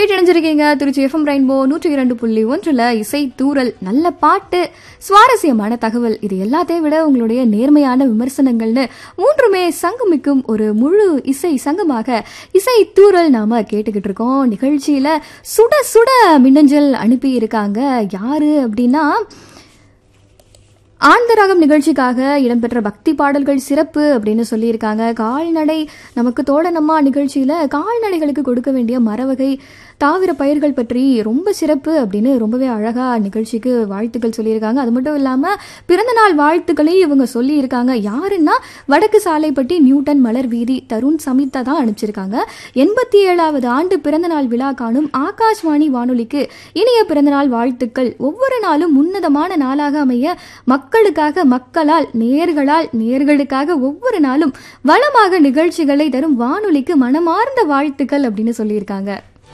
கேட்டணிஞ்சிருக்கீங்க Trichy FM rainbow நூற்றி இரண்டு புள்ளி ஒன்றுல இசை தூரல் நல்ல பாட்டு சுவாரஸ்யமான தகவல் இது எல்லாத்தையும் விட உங்களுடைய நேர்மையான விமர்சனங்கள்னு மூன்றுமே சங்கமிக்கும் ஒரு முழு இசை சங்கமாக இசை தூரல் நாம கேட்டுக்கிட்டு இருக்கோம் நிகழ்ச்சியில சுட சுட மின்னஞ்சல் அனுப்பி இருக்காங்க யாரு அப்படின்னா ஆந்தராகம் நிகழ்ச்சிக்காக இடம்பெற்ற பக்தி பாடல்கள் சிறப்பு அப்படின்னு சொல்லியிருக்காங்க கால்நடை நமக்கு தோழனம்மா நிகழ்ச்சியில கால்நடைகளுக்கு கொடுக்க வேண்டிய மரவகை தாவர பயிர்கள் பற்றி ரொம்ப சிறப்பு அப்படின்னு ரொம்பவே அழகா நிகழ்ச்சிக்கு வாழ்த்துக்கள் சொல்லியிருக்காங்க அது மட்டும் இல்லாம பிறந்தநாள் வாழ்த்துக்களையும் இவங்க சொல்லியிருக்காங்க யாருன்னா வடக்கு சாலைப்பட்டி நியூட்டன் மலர் வீதி தருண் சமிதா தான் அனுப்பிச்சிருக்காங்க எண்பத்தி ஏழாவது ஆண்டு பிறந்தநாள் விழா காணும் ஆகாஷ்வாணி வானொலிக்கு இனிய பிறந்தநாள் வாழ்த்துக்கள் ஒவ்வொரு நாளும் உன்னதமான நாளாக அமைய மக்களுக்காக மக்களால் நேர்களால் நேர்களுக்காக ஒவ்வொரு நாளும் வளமாக நிகழ்ச்சிகளை தரும் வானொலிக்கு மனமார்ந்த வாழ்த்துக்கள் அப்படின்னு சொல்லியிருக்காங்க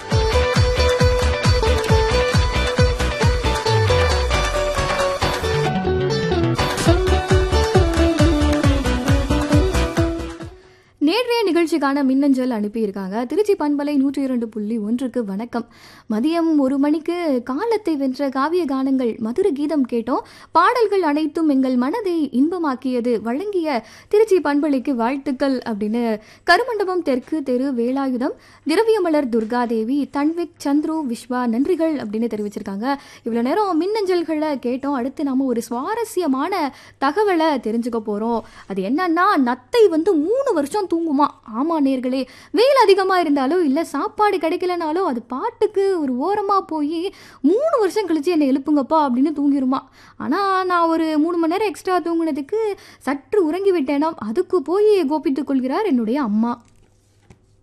நேற்றைய நிகழ்ச்சிக்கான மின்னஞ்சல் அனுப்பியிருக்காங்க திருச்சி பண்பலை நூற்றி இரண்டு புள்ளி ஒன்றுக்கு வணக்கம் மதியம் ஒரு மணிக்கு காலத்தை வென்ற காவிய கானங்கள் மதுர கீதம் கேட்டோம் பாடல்கள் அனைத்தும் எங்கள் மனதை இன்பமாக்கியது வழங்கிய திருச்சி பண்பலைக்கு வாழ்த்துக்கள் அப்படின்னு கருமண்டபம் தெற்கு தெரு வேலாயுதம் திரவியமலர் துர்காதேவி தன்விக் சந்துரு விஸ்வா நன்றிகள் அப்படின்னு தெரிவிச்சிருக்காங்க இவ்வளோ நேரம் மின்னஞ்சல்களை கேட்டோம் அடுத்து நாம ஒரு சுவாரஸ்யமான தகவலை தெரிஞ்சுக்க போறோம் அது என்னன்னா நத்தை வந்து மூணு வருஷம் தூங்குமா ஆமா நேர்களே வெயில் அதிகமா இருந்தாலும் இல்ல சாப்பாடு கிடைக்கலனாலும் அது பாட்டுக்கு ஒரு ஓரமா போய் மூணு வருஷம் கழிச்சு என்னை எழுப்புங்கப்பா அப்படின்னு தூங்கிருமா ஆனா நான் ஒரு மூணு மணி நேரம் எக்ஸ்ட்ரா தூங்குனதுக்கு சற்று உறங்கி விட்டேனாம் அதுக்கு போய் கோபித்துக் கொள்கிறார் என்னுடைய அம்மா